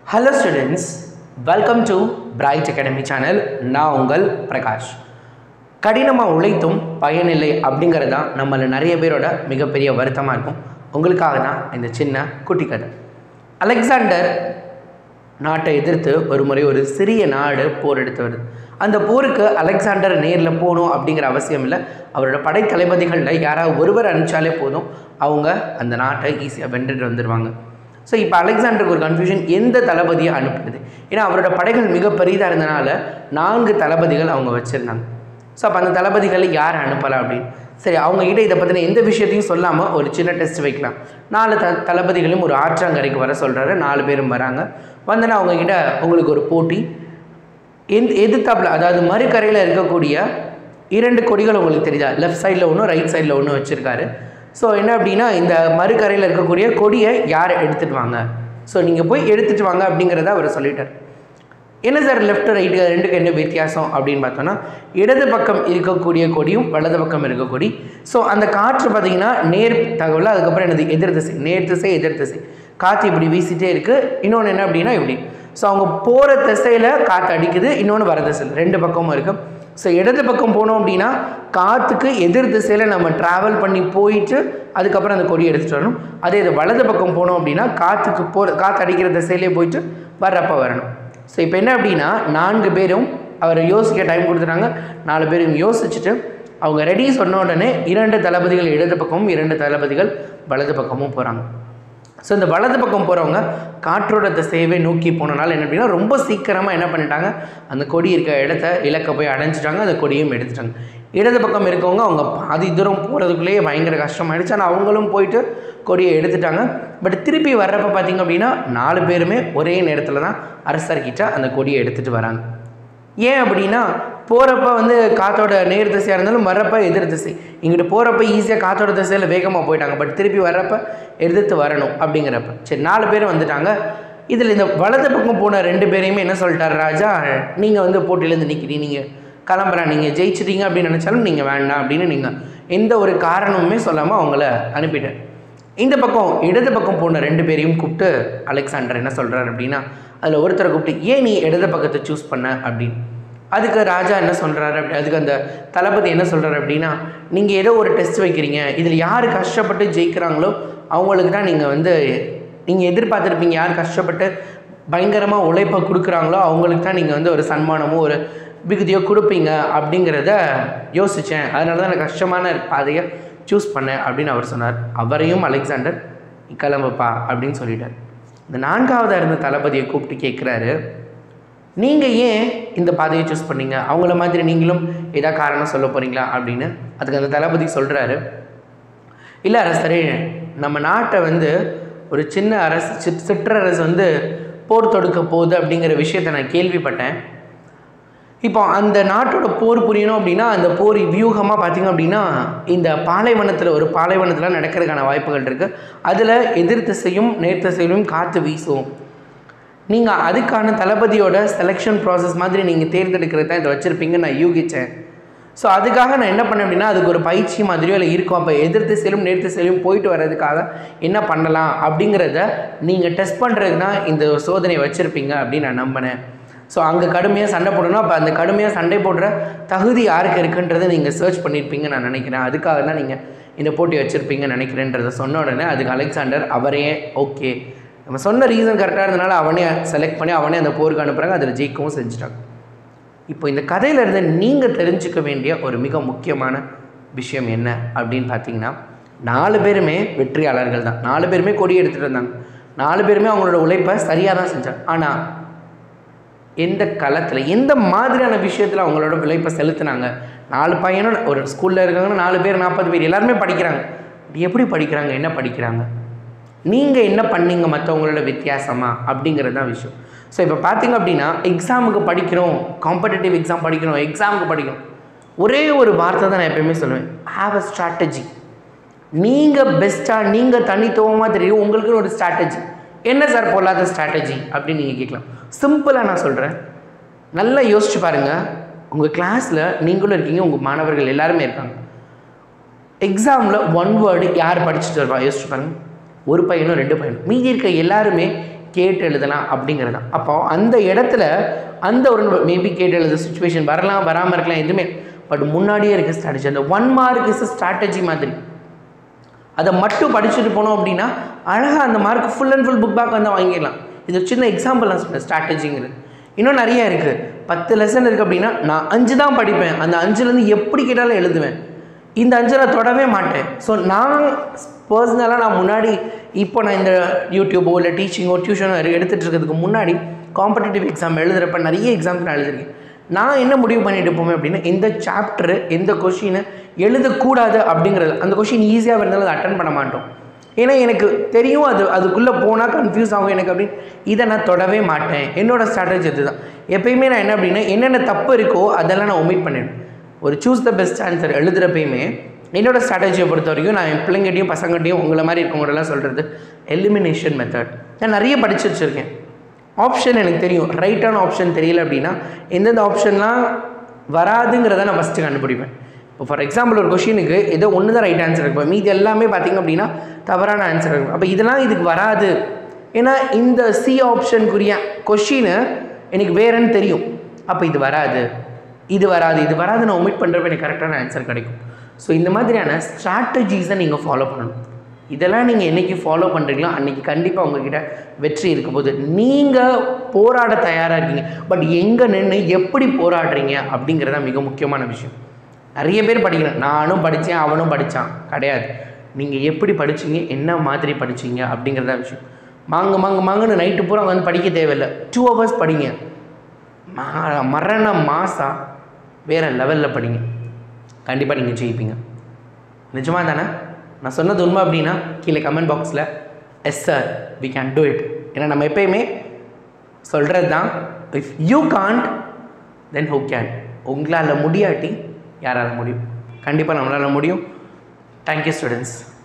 hello students welcome to Bright Academy channel நான் உங்கள் பிரகாஷ் கடினமாக உழைத்தும் பயனில்லை அப்படிங்கிறது தான் நம்மள நிறைய பேரோட மிகப்பெரிய வருத்தமாக இருக்கும் உங்களுக்காக தான் இந்த சின்ன குட்டி கதை அலெக்சாண்டர் நாட்டை எதிர்த்து ஒரு முறை ஒரு சிறிய நாடு போர் எடுத்து வருது அந்த போருக்கு அலெக்சாண்டர் நேரில் போகணும் அப்படிங்கிற அவசியம் இல்லை அவரோட படை தளபதிகளில் யாராவது ஒருவர் அனுப்பிச்சாலே போதும் அவங்க அந்த நாட்டை ஈஸியாக வென்றுட்டு வந்துடுவாங்க ஸோ இப்போ அலெக்சாண்டருக்கு ஒரு கன்ஃபியூஷன் எந்த தளபதியை அனுப்புறது ஏன்னா அவரோட படைகள் மிக பெரிதாக இருந்தனால நான்கு தளபதிகள் அவங்க வச்சுருந்தாங்க ஸோ அப்போ அந்த தளபதிகளை யார் அனுப்பலாம் அப்படின்னு சரி அவங்க கிட்ட இதை பற்றின எந்த விஷயத்தையும் சொல்லாமல் ஒரு சின்ன டெஸ்ட் வைக்கலாம் நாலு த தளபதிகளையும் ஒரு ஆற்றாங்கரைக்கு வர சொல்கிறாரு நாலு பேரும் வராங்க வந்தோன்னா அவங்கக்கிட்ட உங்களுக்கு ஒரு போட்டி எந்த எதிர்த்தாப்புல அதாவது மறுக்கரையில் இருக்கக்கூடிய இரண்டு கொடிகள் உங்களுக்கு தெரியுதா லெஃப்ட் சைடில் ஒன்று ரைட் சைடில் ஒன்று வச்சுருக்காரு ஸோ என்ன அப்படின்னா இந்த மறுக்கரையில் இருக்கக்கூடிய கொடியை யார் எடுத்துகிட்டு வாங்க ஸோ நீங்கள் போய் எடுத்துகிட்டு வாங்க அப்படிங்கிறத அவர் சொல்லிட்டார் என்ன சார் லெஃப்ட் ரைட்டு ரெண்டுக்கு என்ன வித்தியாசம் அப்படின்னு பார்த்தோன்னா இடது பக்கம் இருக்கக்கூடிய கொடியும் வலது பக்கம் இருக்க கொடி ஸோ அந்த காற்று பார்த்தீங்கன்னா நேர் தகவல் அதுக்கப்புறம் என்னது எதிர் திசை நேர் திசை எதிர் திசை காற்று இப்படி வீசிட்டே இருக்குது இன்னொன்று என்ன அப்படின்னா இப்படி ஸோ அவங்க போகிற திசையில் காற்று அடிக்குது இன்னொன்று வர திசையில் ரெண்டு பக்கமும் இருக்குது ஸோ இடது பக்கம் போனோம் அப்படின்னா காற்றுக்கு எதிர் திசையில் நம்ம ட்ராவல் பண்ணி போயிட்டு அதுக்கப்புறம் அந்த கொடி எடுத்துகிட்டு வரணும் அதே இது வலது பக்கம் போனோம் அப்படின்னா காற்றுக்கு போகிற காற்று அடிக்கிற திசையிலே போயிட்டு வர்றப்ப வரணும் ஸோ இப்போ என்ன அப்படின்னா நான்கு பேரும் அவர் யோசிக்க டைம் கொடுத்துட்டாங்க நாலு பேரும் யோசிச்சுட்டு அவங்க ரெடி சொன்ன உடனே இரண்டு தளபதிகள் இடது பக்கமும் இரண்டு தளபதிகள் வலது பக்கமும் போகிறாங்க ஸோ இந்த வலது பக்கம் போகிறவங்க காற்றோட திசையவே நோக்கி போனனால என்ன அப்படின்னா ரொம்ப சீக்கிரமாக என்ன பண்ணிட்டாங்க அந்த கொடி இருக்க இடத்த இலக்க போய் அடைஞ்சிட்டாங்க அந்த கொடியும் எடுத்துட்டாங்க இடது பக்கம் இருக்கவங்க அவங்க பாதி தூரம் போகிறதுக்குள்ளேயே பயங்கர கஷ்டமாயிடுச்சு ஆனால் அவங்களும் போயிட்டு கொடியை எடுத்துட்டாங்க பட் திருப்பி வர்றப்ப பார்த்திங்க அப்படின்னா நாலு பேருமே ஒரே நேரத்தில் தான் அரசர்கிட்ட அந்த கொடியை எடுத்துகிட்டு வராங்க ஏன் அப்படின்னா போகிறப்ப வந்து காற்றோட நேர் திசையாக இருந்தாலும் வர்றப்ப எதிர் திசை இங்கிட்டு போகிறப்ப ஈஸியாக காற்றோட திசையில் வேகமாக போயிட்டாங்க பட் திருப்பி வர்றப்ப எதிர்த்து வரணும் அப்படிங்கிறப்ப சரி நாலு பேர் வந்துட்டாங்க இதில் இந்த வலது பக்கம் போன ரெண்டு பேரையுமே என்ன சொல்லிட்டார் ராஜா நீங்கள் வந்து போட்டியிலேருந்து நிற்கிறீங்க நீங்கள் கிளம்புறேன் நீங்கள் ஜெயிச்சிட்டீங்க அப்படின்னு நினச்சாலும் நீங்கள் வேண்டாம் அப்படின்னு நீங்கள் எந்த ஒரு காரணமுமே சொல்லாமல் அவங்கள அனுப்பிட்டேன் இந்த பக்கம் இடது பக்கம் போன ரெண்டு பேரையும் கூப்பிட்டு அலெக்சாண்டர் என்ன சொல்கிறார் அப்படின்னா அதில் ஒருத்தரை கூப்பிட்டு ஏன் நீ இடது பக்கத்தை சூஸ் பண்ண அப்படின்னு அதுக்கு ராஜா என்ன சொல்கிறாரு அப்படி அதுக்கு அந்த தளபதி என்ன சொல்கிறாரு அப்படின்னா நீங்கள் ஏதோ ஒரு டெஸ்ட் வைக்கிறீங்க இதில் யார் கஷ்டப்பட்டு ஜெயிக்கிறாங்களோ அவங்களுக்கு தான் நீங்கள் வந்து நீங்கள் எதிர்பார்த்துருப்பீங்க யார் கஷ்டப்பட்டு பயங்கரமாக உழைப்பை கொடுக்குறாங்களோ அவங்களுக்கு தான் நீங்கள் வந்து ஒரு சன்மானமோ ஒரு விகுதியோ கொடுப்பீங்க அப்படிங்கிறத யோசித்தேன் அதனால தான் நான் கஷ்டமான பாதையை சூஸ் பண்ணேன் அப்படின்னு அவர் சொன்னார் அவரையும் அலெக்சாண்டர் கிளம்புப்பா அப்படின்னு சொல்லிட்டார் இந்த நான்காவதாக இருந்த தளபதியை கூப்பிட்டு கேட்குறாரு நீங்கள் ஏன் இந்த பாதையை சூஸ் பண்ணீங்க அவங்கள மாதிரி நீங்களும் ஏதாவது காரணம் சொல்ல போகிறீங்களா அப்படின்னு அதுக்கு அந்த தளபதி சொல்கிறாரு இல்லை அரசரே நம்ம நாட்டை வந்து ஒரு சின்ன அரசு சிற் சிற்றரசு வந்து போர் தொடுக்க போகுது அப்படிங்கிற விஷயத்தை நான் கேள்விப்பட்டேன் இப்போ அந்த நாட்டோட போர் புரியணும் அப்படின்னா அந்த போர் வியூகமாக பார்த்திங்க அப்படின்னா இந்த பாலைவனத்தில் ஒரு பாலைவனத்தில் நடக்கிறதுக்கான வாய்ப்புகள் இருக்குது அதில் எதிர் திசையும் நேர் திசையிலும் காற்று வீசும் நீங்கள் அதுக்கான தளபதியோட செலெக்ஷன் ப்ராசஸ் மாதிரி நீங்கள் தேர்ந்தெடுக்கிறது தான் இதை வச்சுருப்பீங்கன்னு நான் யூகித்தேன் ஸோ அதுக்காக நான் என்ன பண்ணேன் அப்படின்னா அதுக்கு ஒரு பயிற்சி மாதிரியோ இல்லை இருக்கும் அப்போ எதிர் திசையிலும் நேர் திசையிலும் போயிட்டு வர்றதுக்காக என்ன பண்ணலாம் அப்படிங்கிறத நீங்கள் டெஸ்ட் பண்ணுறதுக்கு தான் இந்த சோதனையை வச்சுருப்பீங்க அப்படின்னு நான் நம்பினேன் ஸோ அங்கே கடுமையாக சண்டை போடணும் அப்போ அந்த கடுமையாக சண்டை போடுற தகுதி யாருக்கு இருக்குன்றதை நீங்கள் சர்ச் பண்ணியிருப்பீங்கன்னு நான் நினைக்கிறேன் அதுக்காக தான் நீங்கள் இந்த போட்டி வச்சுருப்பீங்கன்னு நினைக்கிறேன்றதை சொன்ன உடனே அதுக்கு அலெக்சாண்டர் அவரே ஓகே நம்ம சொன்ன ரீசன் கரெக்டாக இருந்தனால அவனே செலக்ட் பண்ணி அவனே அந்த போருக்கு அனுப்புகிறாங்க அதில் ஜெயிக்கவும் செஞ்சுட்டாங்க இப்போ இந்த கதையில இருந்து நீங்கள் தெரிஞ்சுக்க வேண்டிய ஒரு மிக முக்கியமான விஷயம் என்ன அப்படின்னு பார்த்தீங்கன்னா நாலு பேருமே வெற்றியாளர்கள் தான் நாலு பேருமே கொடி எடுத்துகிட்டு இருந்தாங்க நாலு பேருமே அவங்களோட உழைப்பை சரியாக தான் செஞ்சாங்க ஆனால் எந்த களத்தில் எந்த மாதிரியான விஷயத்தில் அவங்களோட உழைப்பை செலுத்துனாங்க நாலு பையனும் ஒரு ஸ்கூலில் இருக்காங்கன்னா நாலு பேர் நாற்பது பேர் எல்லாருமே படிக்கிறாங்க எப்படி படிக்கிறாங்க என்ன படிக்கிறாங்க நீங்கள் என்ன பண்ணீங்க மற்றவங்களோட வித்தியாசமாக அப்படிங்கிறது தான் விஷயம் ஸோ இப்போ பார்த்தீங்க அப்படின்னா எக்ஸாமுக்கு படிக்கிறோம் காம்படிட்டிவ் எக்ஸாம் படிக்கிறோம் எக்ஸாமுக்கு படிக்கிறோம் ஒரே ஒரு வார்த்தை தான் நான் எப்பயுமே சொல்லுவேன் ஹாவ் அ ஸ்ட்ராட்டஜி நீங்கள் பெஸ்ட்டாக நீங்கள் தனித்துவமாக தெரியும் உங்களுக்குன்னு ஒரு ஸ்ட்ராட்டஜி என்ன சார் பொல்லாத ஸ்ட்ராட்டஜி அப்படின்னு நீங்கள் கேட்கலாம் சிம்பிளாக நான் சொல்கிறேன் நல்லா யோசிச்சு பாருங்கள் உங்கள் கிளாஸில் நீங்களும் இருக்கீங்க உங்கள் மாணவர்கள் எல்லாருமே இருக்காங்க எக்ஸாமில் ஒன் வேர்டு யார் படிச்சுட்டு வருவா யோசிச்சு பாருங்கள் ஒரு பையனும் ரெண்டு பையனும் மீதி இருக்க எல்லாருமே கேட்டு எழுதலாம் அப்படிங்கிறது தான் அப்போ அந்த இடத்துல அந்த ஒரு மேபி கேட்டு எழுத சுச்சுவேஷன் வரலாம் வராமல் இருக்கலாம் எதுவுமே பட் முன்னாடியே இருக்க ஸ்ட்ராட்டஜி அந்த ஒன் மார்க் இஸ் ஸ்ட்ராட்டஜி மாதிரி அதை மட்டும் படிச்சுட்டு போனோம் அப்படின்னா அழகாக அந்த mark full and full book back வந்து வாங்கிடலாம் இது ஒரு சின்ன எக்ஸாம்பிள் நான் சொன்னேன் ஸ்ட்ராட்டஜிங்கிறது இன்னும் நிறைய இருக்குது பத்து லெசன் இருக்குது அப்படின்னா நான் அஞ்சு தான் படிப்பேன் அந்த அஞ்சுலேருந்து எப்படி கேட்டாலும் எழுதுவேன் இந்த அஞ்சை நான் தொடவே மாட்டேன் ஸோ நான் பர்சனலாக நான் முன்னாடி இப்போ நான் இந்த யூடியூபோ இல்லை டீச்சிங்கோ டியூஷனோ எடுத்துகிட்டு இருக்கிறதுக்கு முன்னாடி காம்படிட்டிவ் எக்ஸாம் எழுதுகிறப்ப நிறைய எக்ஸாம்ஸ் நான் எழுதிருக்கேன் நான் என்ன முடிவு பண்ணிட்டு போவேன் அப்படின்னா எந்த சாப்டரு எந்த கொஷினை எழுதக்கூடாது அப்படிங்கிறது அந்த கொஷின் ஈஸியாக இருந்தாலும் அதை அட்டன் பண்ண மாட்டோம் ஏன்னா எனக்கு தெரியும் அது அதுக்குள்ளே போனால் கன்ஃபியூஸ் ஆகும் எனக்கு அப்படின்னு இதை நான் தொடவே மாட்டேன் என்னோட ஸ்ட்ராட்டஜி அதுதான் எப்பயுமே நான் என்ன அப்படின்னா என்னென்ன தப்பு இருக்கோ அதெல்லாம் நான் ஒமிட் பண்ணிடுவேன் ஒரு சூஸ் த பெஸ்ட் ஆன்சர் எழுதுகிறப்பயுமே என்னோட ஸ்ட்ராட்டஜியை பொறுத்த வரைக்கும் நான் என் பிள்ளைங்கிட்டையும் பசங்கள்கிட்டையும் உங்களை மாதிரி இருக்கவங்களெல்லாம் சொல்கிறது எலிமினேஷன் மெத்தட் நான் நிறைய படிச்சு வச்சுருக்கேன் ஆப்ஷன் எனக்கு தெரியும் ரைட்டான ஆப்ஷன் தெரியல அப்படின்னா எந்தெந்த ஆப்ஷன்லாம் வராதுங்கிறத நான் ஃபஸ்ட்டு கண்டுபிடிப்பேன் இப்போ ஃபார் எக்ஸாம்பிள் ஒரு கொஷினுக்கு ஏதோ ஒன்று தான் ரைட் ஆன்சர் இருக்கும் மீதி எல்லாமே பார்த்திங்க அப்படின்னா தவறான ஆன்சர் இருக்கும் அப்போ இதெல்லாம் இதுக்கு வராது ஏன்னா இந்த சி ஆப்ஷனுக்குரிய கொஷினு எனக்கு வேறன்னு தெரியும் அப்போ இது வராது இது வராது இது வராது நான் ஒமிட் பண்ணுறப்ப எனக்கு கரெக்டான ஆன்சர் கிடைக்கும் ஸோ இந்த மாதிரியான ஸ்ட்ராட்டஜிஸை நீங்கள் ஃபாலோ பண்ணணும் இதெல்லாம் நீங்கள் என்றைக்கு ஃபாலோ பண்ணுறீங்களோ அன்றைக்கி கண்டிப்பாக உங்ககிட்ட வெற்றி இருக்க போது நீங்கள் போராட தயாராக இருக்கீங்க பட் எங்கே நின்று எப்படி போராடுறீங்க அப்படிங்கிறத மிக முக்கியமான விஷயம் நிறைய பேர் படிக்கிறேன் நானும் படித்தேன் அவனும் படித்தான் கிடையாது நீங்கள் எப்படி படிச்சீங்க என்ன மாதிரி படிச்சீங்க அப்படிங்கிறதா விஷயம் மாங்க மாங்க மாங்கன்னு நைட்டு பூரா வந்து படிக்க தேவையில்லை டூ ஹவர்ஸ் படிங்க ம- மரண மாசா வேறு லெவலில் படிங்க கண்டிப்பாக நீங்கள் ஜெயிப்பீங்க நிஜமாக தானே நான் சொன்னது உண்மை அப்படின்னா கீழே கமெண்ட் பாக்ஸில் yes sir we can do it ஏன்னா நம்ம எப்பயுமே சொல்கிறது தான் if you can't then who can உங்களால் முடியாட்டி யாரால முடியும் கண்டிப்பாக நம்மளால் முடியும் தேங்க்யூ ஸ்டூடெண்ட்ஸ்